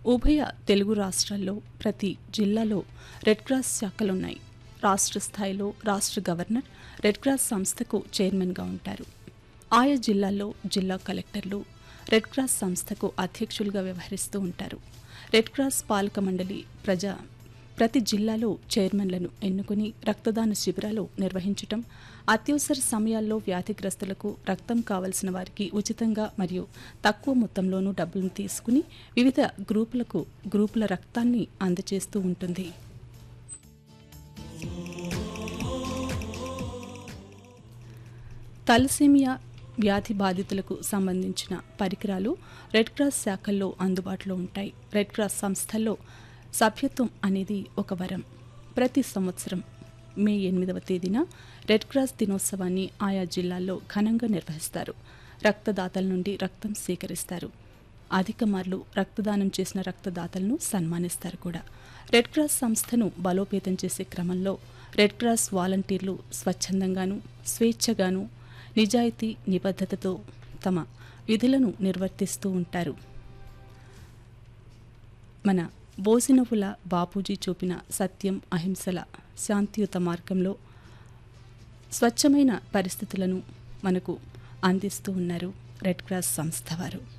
ఉభయ తెలుగు రాష్ట్రాల్లో ప్రతి జిల్లాలో రెడ్ క్రాస్ శాఖలున్నాయి రాష్ట్ర స్థాయిలో రాష్ట్ర గవర్నర్ రెడ్ క్రాస్ సంస్థకు చైర్మన్గా ఉంటారు ఆయా జిల్లాల్లో జిల్లా కలెక్టర్లు రెడ్ క్రాస్ సంస్థకు అధ్యక్షులుగా వ్యవహరిస్తూ ఉంటారు రెడ్ క్రాస్ పాలక మండలి ప్రజా ప్రతి జిల్లాలో చైర్మన్లను ఎన్నుకుని రక్తదాన శిబిరాలు నిర్వహించటం అత్యవసర సమయాల్లో వ్యాధిగ్రస్తులకు రక్తం కావలసిన వారికి ఉచితంగా మరియు తక్కువ మొత్తంలోనూ డబ్బులను తీసుకుని వివిధ గ్రూపులకు గ్రూపుల రక్తాన్ని అందజేస్తూ ఉంటుంది తలసేమియా వ్యాధి బాధితులకు సంబంధించిన పరికరాలు రెడ్ క్రాస్ శాఖల్లో అందుబాటులో ఉంటాయి రెడ్ క్రాస్ సంస్థల్లో సభ్యత్వం అనేది ఒక వరం ప్రతి సంవత్సరం మే ఎనిమిదవ తేదీన రెడ్ క్రాస్ దినోత్సవాన్ని ఆయా జిల్లాల్లో ఘనంగా నిర్వహిస్తారు రక్తదాతల నుండి రక్తం సేకరిస్తారు అధిక మార్లు రక్తదానం చేసిన రక్తదాతలను సన్మానిస్తారు కూడా రెడ్ క్రాస్ సంస్థను బలోపేతం చేసే క్రమంలో రెడ్ క్రాస్ వాలంటీర్లు స్వచ్ఛందంగాను స్వేచ్ఛగాను నిజాయితీ నిబద్ధతతో తమ విధులను నిర్వర్తిస్తూ ఉంటారు మన బోసినవుల బాపూజీ చూపిన సత్యం అహింసల శాంతియుత మార్గంలో స్వచ్ఛమైన పరిస్థితులను మనకు అందిస్తూ ఉన్నారు రెడ్ క్రాస్ సంస్థ వారు